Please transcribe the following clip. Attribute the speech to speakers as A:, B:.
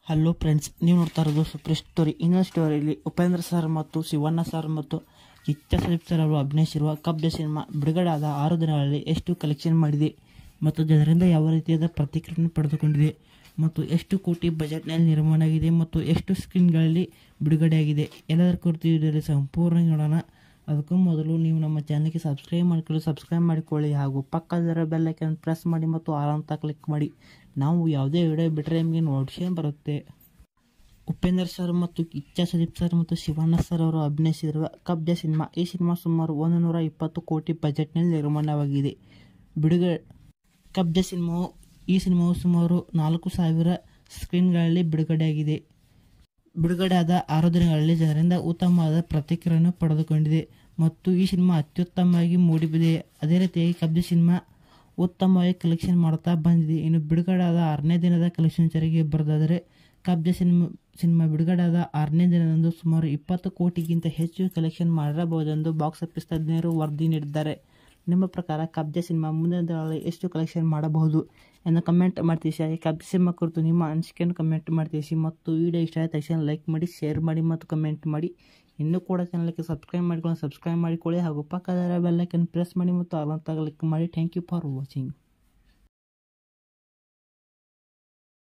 A: hello friends ನೀವು ನೋಡ್ತಾ ಇರೋದು ಸೂಪರ್ ಸ್ಟೋರಿ ಇನ್ನೊಂದು ಸ್ಟೋರಿಯಲ್ಲಿ ಉಪೇಂದ್ರ ಸರ್ ಮತ್ತು ಶಿವಣ್ಣ ಸರ್ ಮತ್ತು ಕಿಚ್ಚ ಸುದೀಪ್ ಸರ್ ಅವರು ಅಭಿನಯಿಸಿರುವ ಕಬ್ಜ ಸಿನಿಮಾ ಬಿಡುಗಡೆ ಆದ ಆರು ದಿನಗಳಲ್ಲಿ ಎಷ್ಟು ಕಲೆಕ್ಷನ್ ಮಾಡಿದೆ ಮತ್ತು ಜನರಿಂದ ಯಾವ ರೀತಿಯಾದ ಪ್ರತಿಕ್ರಿಯೆಯನ್ನು ಪಡೆದುಕೊಂಡಿದೆ ಮತ್ತು ಎಷ್ಟು ಕೋಟಿ ಬಜೆಟ್ನಲ್ಲಿ ನಿರ್ಮಾಣ ಆಗಿದೆ ಮತ್ತು ಎಷ್ಟು ಸ್ಕ್ರೀನ್ಗಳಲ್ಲಿ ಬಿಡುಗಡೆಯಾಗಿದೆ ಎಲ್ಲದರ ಕುರಿತು ಇದರಲ್ಲಿ ಸಂಪೂರ್ಣ ನೋಡೋಣ ಅದಕ್ಕೂ ಮೊದಲು ನೀವು ನಮ್ಮ ಚಾನಲ್ಗೆ ಸಬ್ಸ್ಕ್ರೈಬ್ ಮಾಡಿಕೊಳ್ಳಿ ಸಬ್ಸ್ಕ್ರೈಬ್ ಮಾಡಿಕೊಳ್ಳಿ ಹಾಗೂ ಪಕ್ಕದಲ್ಲಿರೋ ಬೆಲ್ ಐಕನ್ ಪ್ರೆಸ್ ಮಾಡಿ ಮತ್ತು ಆಲ್ ಅಂತ ಕ್ಲಿಕ್ ಮಾಡಿ ನಾವು ಯಾವುದೇ ವಿಡಿಯೋ ಬಿಟ್ಟರೆ ನಿಮಗೆ ನೋಟಿಫಿಕೇಶನ್ ಬರುತ್ತೆ ಉಪೇಂದ್ರ ಸರ್ ಮತ್ತು ಕಿಚ್ಚ ಸುದೀಪ್ ಸರ್ ಮತ್ತು ಶಿವಣ್ಣ ಸರ್ ಅವರು ಅಭಿನಯಿಸಿರುವ ಕಬ್ಜ ಸಿನಿಮಾ ಈ ಸಿನಿಮಾ ಸುಮಾರು ಒಂದು ನೂರ ಇಪ್ಪತ್ತು ಕೋಟಿ ಬಜೆಟ್ನಲ್ಲಿ ನಿರ್ಮಾಣವಾಗಿದೆ ಬಿಡುಗಡೆ ಕಬ್ಜ ಸಿನಿಮಾವು ಈ ಸಿನಿಮಾವು ಸುಮಾರು ನಾಲ್ಕು ಸಾವಿರ ಸ್ಕ್ರೀನ್ಗಳಲ್ಲಿ ಬಿಡುಗಡೆಯಾಗಿದೆ ಬಿಡುಗಡೆಯಾದ ಆರು ದಿನಗಳಲ್ಲಿ ಜನರಿಂದ ಉತ್ತಮವಾದ ಪ್ರತಿಕ್ರಿಯೆಯನ್ನು ಪಡೆದುಕೊಂಡಿದೆ ಮತ್ತು ಈ ಸಿನಿಮಾ ಅತ್ಯುತ್ತಮವಾಗಿ ಮೂಡಿಬಂದಿದೆ ಅದೇ ರೀತಿಯಾಗಿ ಕಬ್ಜ ಸಿನಿಮಾ ಉತ್ತಮವಾಗಿ ಕಲೆಕ್ಷನ್ ಮಾಡ್ತಾ ಬಂದಿದೆ ಇನ್ನು ಬಿಡುಗಡೆಯಾದ ಆರನೇ ದಿನದ ಕಲೆಕ್ಷನ್ ಚರಿಗೆ ಬರೋದಾದರೆ ಕಬ್ಜ ಸಿನಿಮಾ ಸಿನಿಮಾ ಬಿಡುಗಡೆಯಾದ ಆರನೇ ದಿನದಂದು ಸುಮಾರು ಇಪ್ಪತ್ತು ಕೋಟಿಗಿಂತ ಹೆಚ್ಚು ಕಲೆಕ್ಷನ್ ಮಾಡಿರಬಹುದೆಂದು ಬಾಕ್ಸ್ ಆಫೀಸ್ ತಜ್ಞರು ವರದಿ ನೀಡಿದ್ದಾರೆ ನಿಮ್ಮ ಪ್ರಕಾರ ಕಬ್ಜ ಸಿನಿಮಾ ಮುಂದಿನ ದಿನಗಳಲ್ಲಿ ಎಷ್ಟು ಕಲೆಕ್ಷನ್ ಮಾಡಬಹುದು ಎಂದು ಕಮೆಂಟ್ ಮಾಡ್ತೀಸಿ ಹಾಗೆ ಕಬ್ಜ ಸಿನಿಮಾ ಕುರಿತು ನಿಮ್ಮ ಅನಿಸಿಕೆಯನ್ನು ಕಮೆಂಟ್ ಮಾಡ್ತೀಸಿ ಮತ್ತು ವಿಡಿಯೋ ಇಷ್ಟ ಆದ ತಕ್ಷಣ ಲೈಕ್ ಮಾಡಿ ಶೇರ್ ಮಾಡಿ ಮತ್ತು ಕಮೆಂಟ್ ಮಾಡಿ ಇನ್ನೂ ಕೂಡ ಚಾನಲ್ಗೆ ಸಬ್ಸ್ಕ್ರೈಬ್ ಮಾಡಿಕೊಂಡು ಸಬ್ಸ್ಕ್ರೈಬ್ ಮಾಡಿಕೊಳ್ಳಿ ಹಾಗೂ ಪಕ್ಕದ ಬೆಲ್ಲೈಕನ್ ಪ್ರೆಸ್ ಮಾಡಿ ಮತ್ತು ಅಲಂತ ಕ್ಲಿಕ್ ಮಾಡಿ ಥ್ಯಾಂಕ್ ಯು ಫಾರ್ ವಾಚಿಂಗ್